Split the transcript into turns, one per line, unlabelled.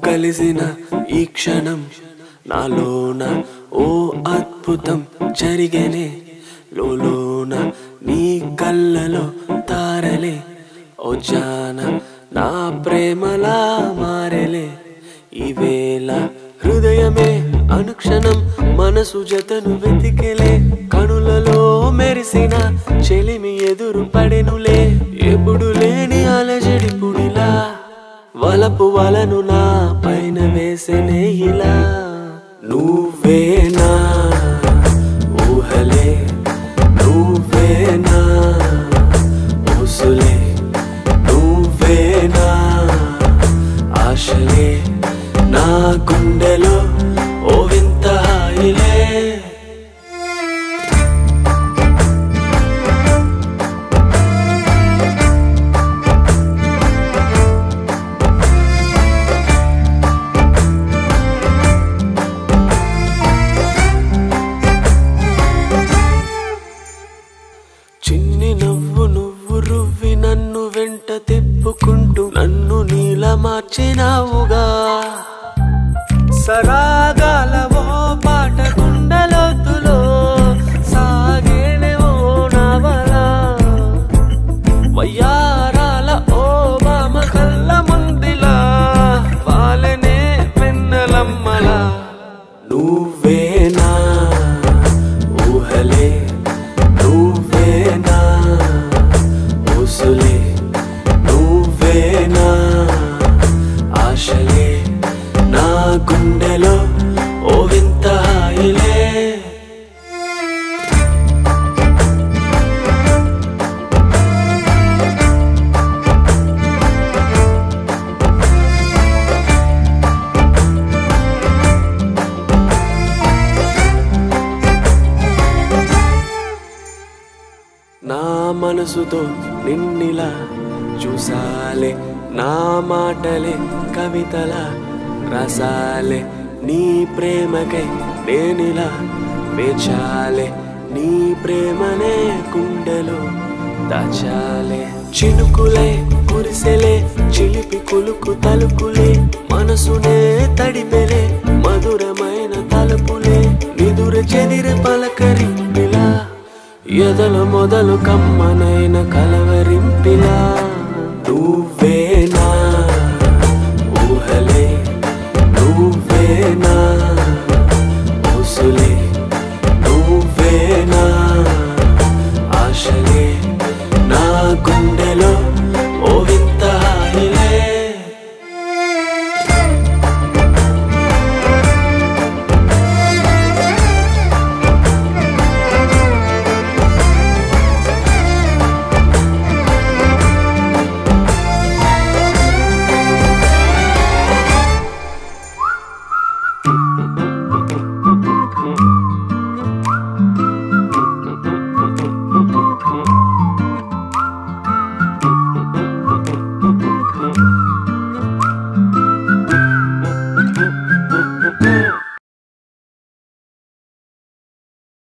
కలిసిన ఈ క్షణం నాలోన ఓ అద్భుతం జరిగేనే లోలోన నీ కళ్ళలో తారలే ఓ జాన నా ప్రేమలా మారెలే ఈవేళ హృదయమే అనుక్షణం మనసు జతను వెతికెలే కనులలో మెరిసిన చెలిమి ఎదురు పడెనులే ఎప్పుడు లేని అలజడి పుడిలా వలపు వలను నా పైన వేసెనే ఇలా నువ్వేనా ఊహలే నువ్వేనా ఊసులే నువ్వేనా ఆశలే నా గుండెలో ఓ వింత హాయిలే చిన్ని నవ్వు నువ్వు రువ్వి నన్ను వెంట తిప్పుకుంటూ నన్ను నీల మార్చినావుగా సరాగాలవో పాట గుండెలోతులో సాగేనేవో నవలా వయ్యారాల ఓ బామ కళ్ళ ముందిలా పాలనే వెన్నెలమ్మలా నువ్వేనా ఊహలే నువ్వేనా ఊసులే నువ్వేనా ఆశలే నా గుండెలో ఓ వింత హాయిలే నా మనసుతో నిన్నిలా చూసాలే నా మాటలే కవితల రసాలే నీ ప్రేమకై నేనిలా వేచాలే నీ ప్రేమనే గుండెలో దాచాలే చినుకులే కురిసెలే చిలిపి కులుకు తలుపులే మనసునే తడిపెలే మధురమైన తలుపులే నిదుర చెదిర పలకరింపిలా ఎదల మొదలు కమ్మనైన కలవరింపిలా నువ్వేనా ఊహలే నువ్వేనా